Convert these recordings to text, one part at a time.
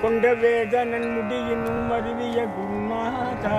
கொண்ட வேதனன் முடியின் மருவிய குருநாதா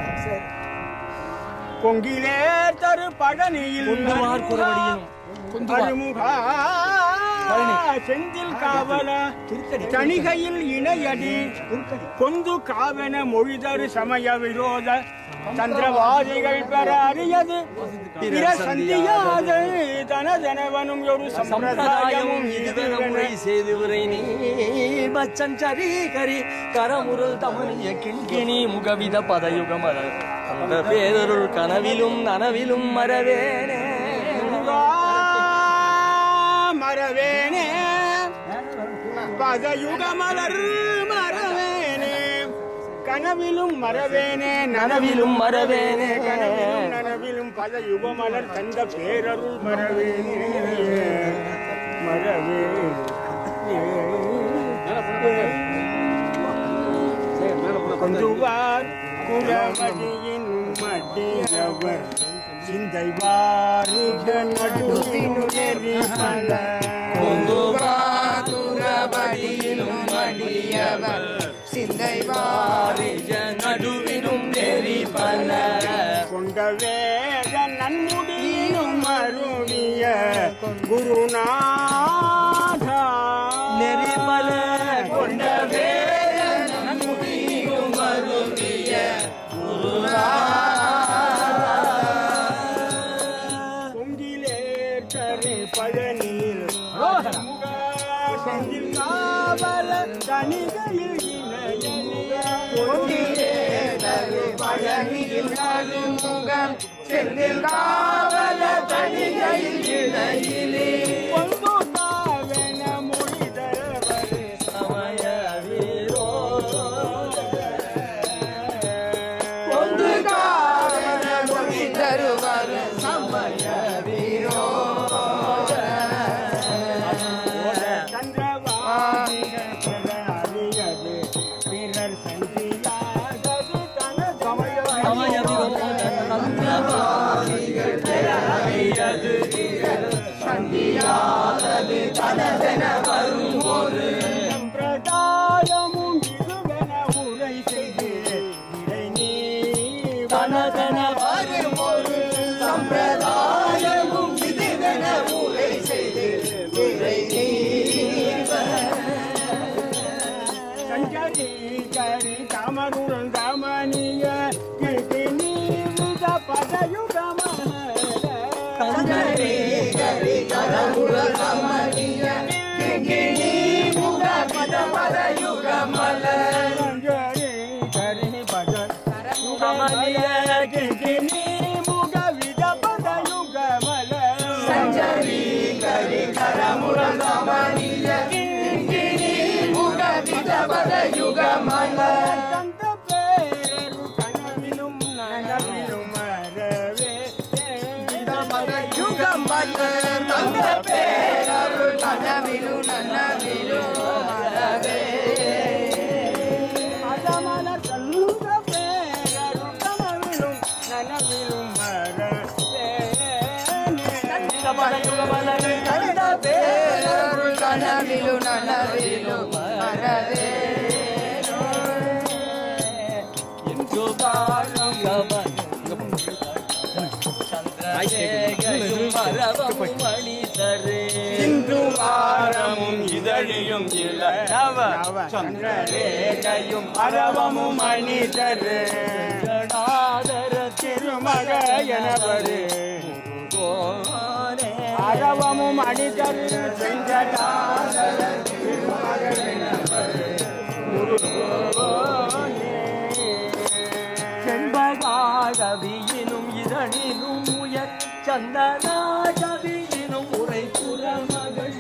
பொங்கிலே தரு பழனியில் கொண்டுவார் குறவடியினும் அருமுகா செந்தில் காவல தணிகையில் இணையடி கொந்து காவன மொழிதரு சமய விரோத சந்திரவாதிகள் பெற அறியது பிற சந்தியாது தனதனவனும் ஒரு சம்பிரதாயமும் சம்பிரதாயமும் இதுவென இதுவென முறை செய்து விரை நீ பச்சன் சரி கரி கரமுருள் தமனிய கிண்கிணி முகவித பதயுகம் அந்த பேரருள் கனவிலும் நனவிலும் மறவேனே முருகா, மறவேனே பதயுக மலர் மறவேனே கனவிலும் மறவேனே நனவிலும் மறவேனே கனவிலும் நனவிலும் பதயுக மலர் தந்த பேரருள் மறவேனே மறவே கொஞ்சுவார் குரமதியின் மடியவர் சிந்தை வாருக நடுவின் நெறி பல. துரபதியிலும் மடியவர் சிந்தை பாரிஜ நடுவிலும் நெறி பல கொண்ட வேத நன்முடியினும் அருளிய குருநாதா நெறி பல கொண்ட பொங்கிலே கரை பழனியில் செந்தில் காவல தனிகையில் இணைய பொங்கிலே பழனியில் அருமுகம் செந்தில் காவல தனிகையில் இணையிலே பொங்கு காவன மொழி தரவரே சமய வீரோ ஒன்று காவல மொழி தருவர் சமய வீரோ சந்திரவாதிகள் பெற அறியது பிறர் சந்தியாகது தன சமயம் சமய சம்பிரதாயமும் இதுவென உரை செய்து இறை நீ தனதன வரும் ஒரு சம்பிரதாயமும் இதுவென உரை செய்து இறை சஞ்சரி கரி தாமருள் தாமனிய கிருதி நீவித பதயுகமன தந்தரே சஞ்சரி கரி பத கமலிய கிருதி நீ முக வித பதயுகமல சஞ்சரி கரி கரமுரல் ரமணிய கிங்கிணி முக விதபத யுகமல தந்த பேரு கனவிலும் நனவிலும் மறவே யுகமல தந்த பேரருள் கனவிலும் நனவிலும் மறவே அதமல தந்த பேரு கனவிலும் நனவிலும் மறவே பதயுகமலரு தந்த பேரருள் கனவிலும் நனவிலும் மறவே என்று வாழும் கவன் சந்திரசேகரும் மரபமும் மணிதரே இன்று வாரமும் இதழியும் இளநவ சந்திரரேகையும் அரவமும் அணிதரு கணாதர திருமக எனவரு திருகோனே அரவமும் அணிதரு செஞ்சடா செண்பகாடவியினும் இதழிலும் உயர் சந்தனாடவியினும் உரை புறமகள்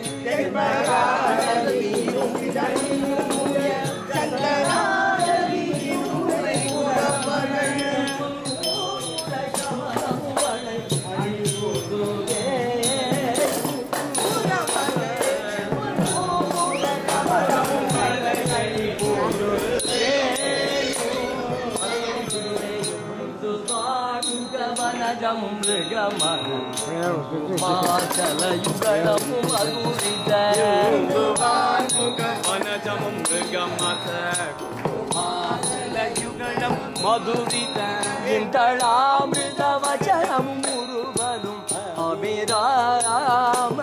வனஜமும் மிருகமனும் மாச்சல யுகமும் அகுரித வனஜமும் மிருகமத யுகலம் மதுரித இந்தளாமிருத வச்சனம் முருவலும் அபிராம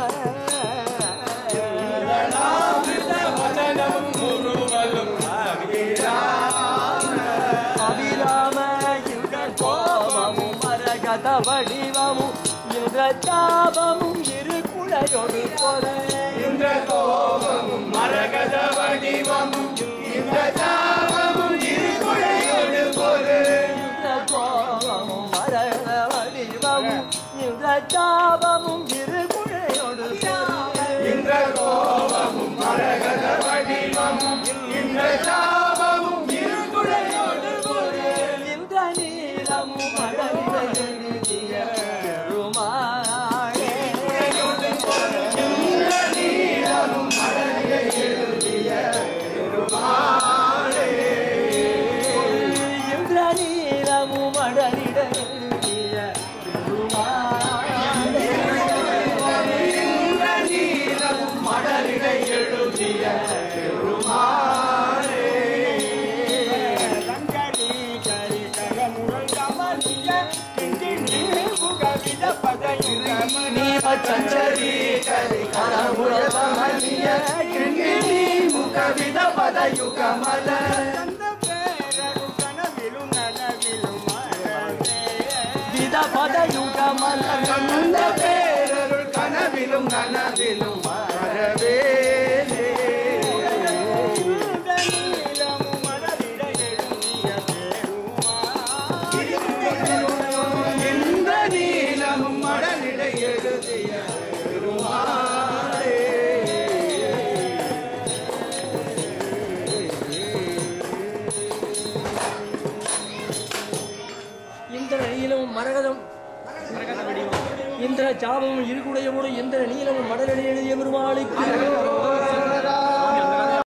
அபிராம யுக கோபமும் மரகத வடிவமும் இந்திர தாபமும் இரு குழையொடு பொற இந்திர கோபமும் மரகத வடிவமும் இந்திர தாபமும் இரு குழையொடு பொற இந்திர கோபமும் மரகத வடிவமும் இந்திர தாபமும் இரு குழையொடு பொற இந்திர கோபமும் மரகத வடிவமும் இந்திர தாபமும் இரு குழையொடு பொற இந்திர நீலமும் மழவிட எழுதிய பெருமாளே இந்திரநீலமும் அடலிட எழுதிய பெருமாளே. சங்கரி கரி கரமுரல் கமலிய கிண்கிணி முகவித பதயுகமல நீவச்சஞ்சரி கரி கரமுரதமலிய கிண்கிணி முகவித பதயுகமல தந்த பேரரு கனவிலும் நனவிலும் மறவே வித பதயுகமல தந்த பேரருள் கனவிலும் நனவிலும் மறவே நீலமும் மலரிட எழுதிய பெருமாள் இந்த நீலமும் மடலிட எழுதிய பெருமாளே இந்திர நீலமும் மரகதம் இந்திர சாபமும் இருக்குடையவோடு இந்திர நீலமும் மடலடி எழுதிய பெருமாளுக்கு